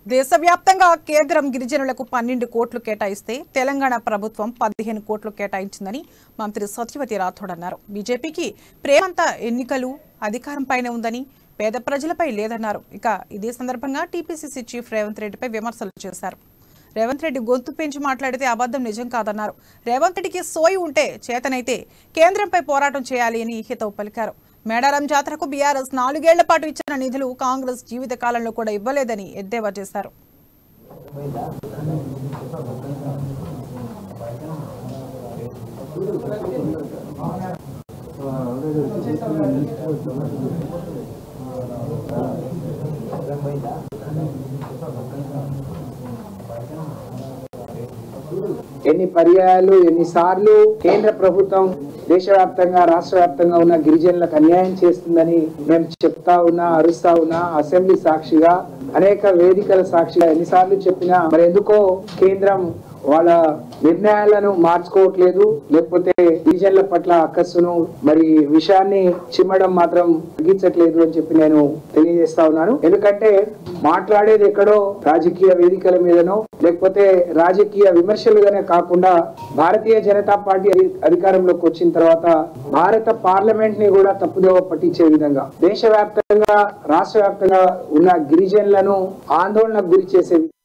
దేశవ్యాప్తంగా కేంద్రం గిరిజనులకు పన్నెండు కోట్లు కేటాయిస్తే తెలంగాణ ప్రభుత్వం పదిహేను కోట్లు కేటాయించిందని మంత్రి సత్యవతి రాథోడ్ అన్నారు బీజేపీకి ప్రేమంతా ఎన్నికలు అధికారంపైనే ఉందని పేద ప్రజలపై లేదన్నారు ఇక ఇదే సందర్భంగా టీపీసీసీ చీఫ్ రేవంత్ రెడ్డిపై విమర్శలు చేశారు రేవంత్ రెడ్డి గొంతు పెంచి మాట్లాడితే అబద్ధం నిజం కాదన్నారు రేవంత్ రెడ్డికి సోయి ఉంటే చేతనైతే కేంద్రంపై పోరాటం చేయాలి అని హితవు పలికారు మేడారం జాతరకు బీఆర్ఎస్ నాలుగేళ్ల పాటు ఇచ్చిన నిధులు కాంగ్రెస్ జీవిత కాలంలో కూడా ఇవ్వలేదని ఎద్దేవా చేశారు ఎన్ని పర్యాయాలు ఎన్నిసార్లు కేంద్ర ప్రభుత్వం దేశవ్యాప్తంగా రాష్ట్ర వ్యాప్తంగా ఉన్న గిరిజనులకు అన్యాయం చేస్తుందని మేము చెప్తా ఉన్నా అరుస్తా ఉన్నా అసెంబ్లీ సాక్షిగా అనేక వేదికల సాక్షిగా ఎన్నిసార్లు చెప్పినా మరి ఎందుకో కేంద్రం వాళ్ళ నిర్ణయాలను మార్చుకోవట్లేదు లేకపోతే గిరిజనుల పట్ల అక్కస్సును మరి విషయాన్ని చిమ్మడం మాత్రం తగ్గించట్లేదు అని చెప్పి నేను తెలియజేస్తా ఉన్నాను ఎందుకంటే మాట్లాడేది ఎక్కడో రాజకీయ వేదికల మీదనో లేకపోతే రాజకీయ విమర్శలుగానే కాకుండా భారతీయ జనతా పార్టీ అధి- అధికారంలోకి వచ్చిన తర్వాత భారత పార్లమెంట్ ని కూడా తప్పుదోవ పట్టించే విధంగా దేశవ్యాప్తంగా రాష్ట్ర వ్యాప్తంగా ఉన్న గిరిజనులను ఆందోళనకు గురి చేసే